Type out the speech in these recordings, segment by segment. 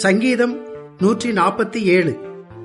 சங்கீதம் நூற்றி நாற்பத்தி ஏழு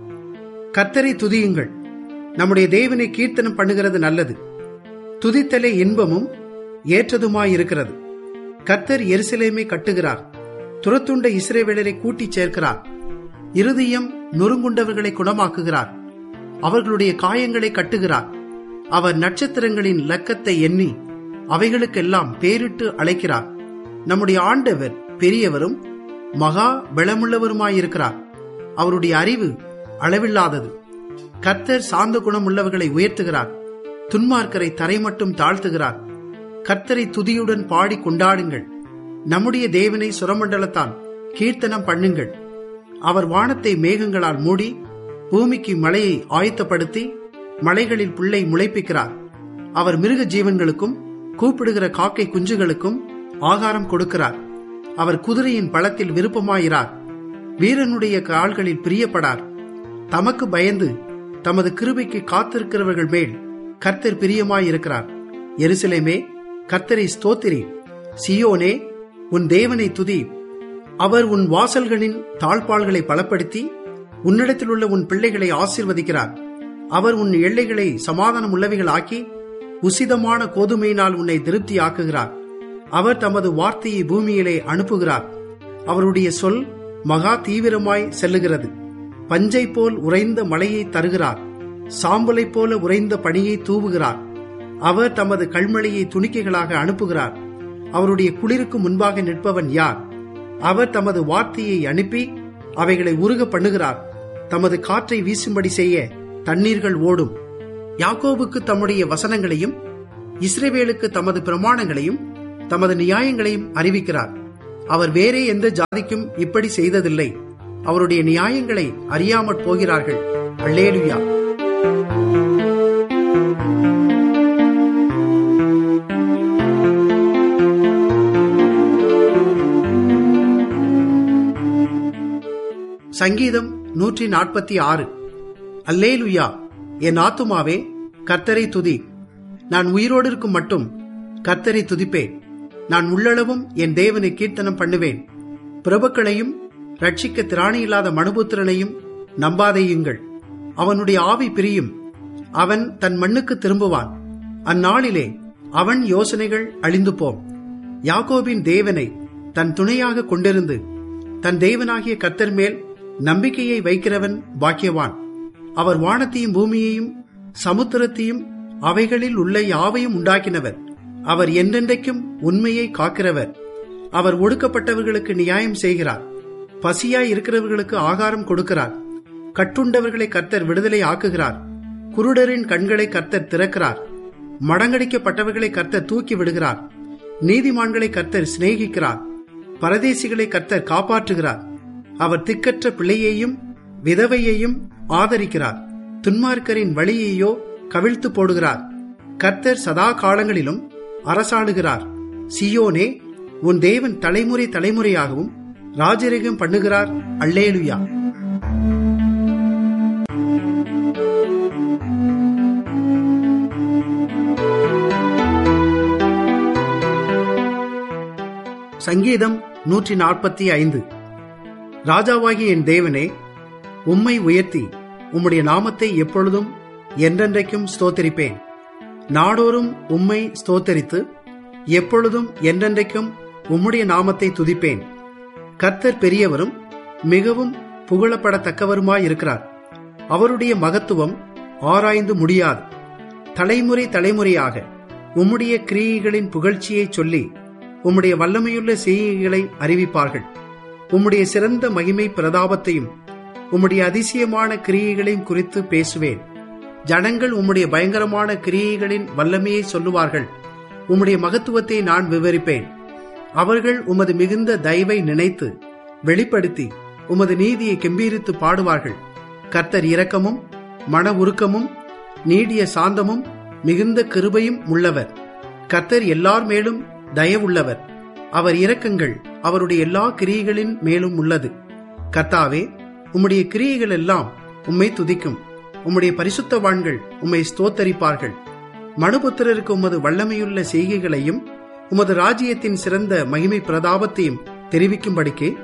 கர்த்தரை துதியுங்கள் நம்முடைய தேவனை கீர்த்தனம் பண்ணுகிறது நல்லது துதித்தலே இன்பமும் ஏற்றதுமாயிருக்கிறது கர்த்தர் எருசலேமை கட்டுகிறார் துரத்துண்ட இஸ்ரேவேலரை கூட்டிச் சேர்க்கிறார் இருதயம் நொறுங்குண்டவர்களை குணமாக்குகிறார் அவர்களுடைய காயங்களை கட்டுகிறார் அவர் நட்சத்திரங்களின் லக்கத்தை எண்ணி அவைகளுக்கெல்லாம் பேரிட்டு அழைக்கிறார் நம்முடைய ஆண்டவர் பெரியவரும் மகா பலமுள்ளவருமாயிருக்கிறார் அவருடைய அறிவு அளவில்லாதது கர்த்தர் சாந்த குணம் உள்ளவர்களை உயர்த்துகிறார் துன்மார்க்கரை தரை மட்டும் தாழ்த்துகிறார் கர்த்தரை துதியுடன் பாடி கொண்டாடுங்கள் நம்முடைய தேவனை சுரமண்டலத்தால் கீர்த்தனம் பண்ணுங்கள் அவர் வானத்தை மேகங்களால் மூடி பூமிக்கு மழையை ஆயத்தப்படுத்தி மலைகளில் புல்லை முளைப்பிக்கிறார் அவர் மிருக ஜீவன்களுக்கும் கூப்பிடுகிற காக்கை குஞ்சுகளுக்கும் ஆகாரம் கொடுக்கிறார் அவர் குதிரையின் பலத்தில் விருப்பமாயிரார் வீரனுடைய கால்களில் பிரியப்படார் தமக்கு பயந்து தமது கிருபைக்கு காத்திருக்கிறவர்கள் மேல் கர்த்தர் பிரியமாயிருக்கிறார் எருசலேமே கர்த்தரை ஸ்தோத்திரி சியோனே உன் தேவனை துதி அவர் உன் வாசல்களின் தாழ்பாள்களை பலப்படுத்தி உன்னிடத்தில் உள்ள உன் பிள்ளைகளை ஆசீர்வதிக்கிறார் அவர் உன் எல்லைகளை சமாதானம் உள்ளவைகள் ஆக்கி உசிதமான கோதுமையினால் உன்னை திருப்தி ஆக்குகிறார் அவர் தமது வார்த்தையை பூமியிலே அனுப்புகிறார் அவருடைய சொல் மகா தீவிரமாய் செல்லுகிறது பஞ்சை போல் உறைந்த மலையை தருகிறார் சாம்பலை போல உறைந்த பணியை தூவுகிறார் அவர் தமது கல்மழையை துணிக்கைகளாக அனுப்புகிறார் அவருடைய குளிருக்கு முன்பாக நிற்பவன் யார் அவர் தமது வார்த்தையை அனுப்பி அவைகளை உருக பண்ணுகிறார் தமது காற்றை வீசும்படி செய்ய தண்ணீர்கள் ஓடும் யாக்கோபுக்கு தம்முடைய வசனங்களையும் இஸ்ரேவேலுக்கு தமது பிரமாணங்களையும் தமது நியாயங்களையும் அறிவிக்கிறார் அவர் வேறே எந்த ஜாதிக்கும் இப்படி செய்ததில்லை அவருடைய நியாயங்களை அறியாமற் போகிறார்கள் அல்லேலுயா சங்கீதம் நூற்றி நாற்பத்தி ஆறு அல்லேலுயா என் ஆத்துமாவே கர்த்தரை துதி நான் உயிரோடு இருக்கும் மட்டும் கர்த்தரை துதிப்பேன் நான் உள்ளளவும் என் தேவனை கீர்த்தனம் பண்ணுவேன் பிரபுக்களையும் ரட்சிக்க திராணியில்லாத மனுபுத்திரனையும் நம்பாதேயுங்கள் அவனுடைய ஆவி பிரியும் அவன் தன் மண்ணுக்கு திரும்புவான் அந்நாளிலே அவன் யோசனைகள் அழிந்து போம் யாக்கோபின் தேவனை தன் துணையாக கொண்டிருந்து தன் தேவனாகிய கர்த்தர் மேல் நம்பிக்கையை வைக்கிறவன் பாக்கியவான் அவர் வானத்தையும் பூமியையும் சமுத்திரத்தையும் அவைகளில் உள்ள யாவையும் உண்டாக்கினவர் அவர் என்றென்றைக்கும் உண்மையை காக்கிறவர் அவர் ஒடுக்கப்பட்டவர்களுக்கு நியாயம் செய்கிறார் பசியாய் இருக்கிறவர்களுக்கு ஆகாரம் கொடுக்கிறார் கட்டுண்டவர்களை கர்த்தர் விடுதலை ஆக்குகிறார் குருடரின் கண்களை கர்த்தர் திறக்கிறார் மடங்கடிக்கப்பட்டவர்களை கர்த்தர் தூக்கி விடுகிறார் நீதிமான்களை கர்த்தர் சிநேகிக்கிறார் பரதேசிகளை கர்த்தர் காப்பாற்றுகிறார் அவர் திக்கற்ற பிள்ளையையும் விதவையையும் ஆதரிக்கிறார் துன்மார்க்கரின் வழியையோ கவிழ்த்து போடுகிறார் கர்த்தர் சதா காலங்களிலும் அரசாளுகிறார் சியோனே உன் தேவன் தலைமுறை தலைமுறையாகவும் ராஜரிகம் பண்ணுகிறார் அல்லேலுயா சங்கீதம் நூற்றி நாற்பத்தி ஐந்து ராஜாவாகிய என் தேவனே உம்மை உயர்த்தி உம்முடைய நாமத்தை எப்பொழுதும் என்றென்றைக்கும் ஸ்தோத்தரிப்பேன் நாடோறும் உம்மை ஸ்தோத்தரித்து எப்பொழுதும் என்றென்றைக்கும் உம்முடைய நாமத்தை துதிப்பேன் கர்த்தர் பெரியவரும் மிகவும் புகழப்படத்தக்கவருமாயிருக்கிறார் அவருடைய மகத்துவம் ஆராய்ந்து முடியாது தலைமுறை தலைமுறையாக உம்முடைய கிரியைகளின் புகழ்ச்சியை சொல்லி உம்முடைய வல்லமையுள்ள செய்கைகளை அறிவிப்பார்கள் உம்முடைய சிறந்த மகிமை பிரதாபத்தையும் உம்முடைய அதிசயமான கிரியைகளையும் குறித்து பேசுவேன் ஜனங்கள் உம்முடைய பயங்கரமான கிரியைகளின் வல்லமையை சொல்லுவார்கள் உம்முடைய மகத்துவத்தை நான் விவரிப்பேன் அவர்கள் உமது மிகுந்த தயவை நினைத்து வெளிப்படுத்தி உமது நீதியை கெம்பீரித்து பாடுவார்கள் கர்த்தர் இரக்கமும் மன உருக்கமும் நீடிய சாந்தமும் மிகுந்த கிருபையும் உள்ளவர் கர்த்தர் எல்லார் மேலும் தயவுள்ளவர் அவர் இரக்கங்கள் அவருடைய எல்லா கிரியைகளின் மேலும் உள்ளது கர்த்தாவே உம்முடைய கிரியைகள் எல்லாம் உம்மை துதிக்கும் உம்முடைய பரிசுத்தவான்கள் உம்மை ஸ்தோத்தரிப்பார்கள் மனுபுத்திரருக்கு உமது வல்லமையுள்ள செய்கைகளையும் உமது ராஜ்யத்தின் சிறந்த மகிமை பிரதாபத்தையும் தெரிவிக்கும்படிக்கு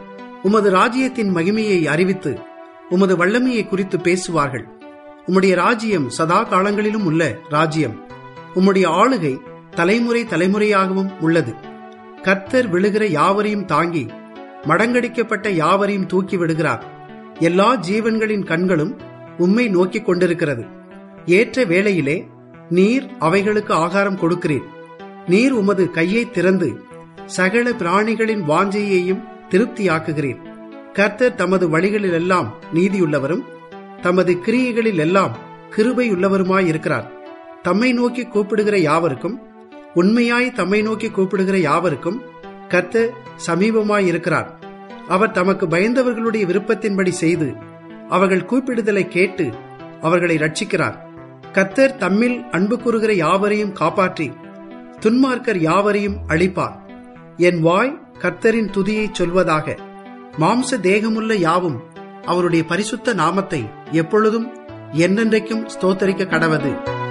உமது ராஜ்யத்தின் மகிமையை அறிவித்து உமது வல்லமையை குறித்து பேசுவார்கள் உம்முடைய ராஜ்யம் சதா காலங்களிலும் உள்ள ராஜ்யம் உம்முடைய ஆளுகை தலைமுறை தலைமுறையாகவும் உள்ளது கர்த்தர் விழுகிற யாவரையும் தாங்கி மடங்கடிக்கப்பட்ட யாவரையும் தூக்கி விடுகிறார் எல்லா ஜீவன்களின் கண்களும் உம்மை நோக்கிக் கொண்டிருக்கிறது ஏற்ற வேளையிலே நீர் அவைகளுக்கு ஆகாரம் கொடுக்கிறீர் நீர் உமது கையை திறந்து சகல பிராணிகளின் வாஞ்சையையும் திருப்தியாக்குகிறீர் கர்த்தர் தமது வழிகளில் எல்லாம் நீதியுள்ளவரும் தமது கிரியைகளில் எல்லாம் கிருபையுள்ளவருமாயிருக்கிறார் தம்மை நோக்கி கூப்பிடுகிற யாவருக்கும் உண்மையாய் தம்மை நோக்கி கூப்பிடுகிற யாவருக்கும் கர்த்தர் சமீபமாயிருக்கிறார் அவர் தமக்கு பயந்தவர்களுடைய விருப்பத்தின்படி செய்து அவர்கள் கூப்பிடுதலை கேட்டு அவர்களை ரட்சிக்கிறார் கர்த்தர் தம்மில் அன்பு கூறுகிற யாவரையும் காப்பாற்றி துன்மார்க்கர் யாவரையும் அழிப்பார் என் வாய் கர்த்தரின் துதியை சொல்வதாக மாம்ச தேகமுள்ள யாவும் அவருடைய பரிசுத்த நாமத்தை எப்பொழுதும் என்னென்றைக்கும் ஸ்தோத்தரிக்க கடவது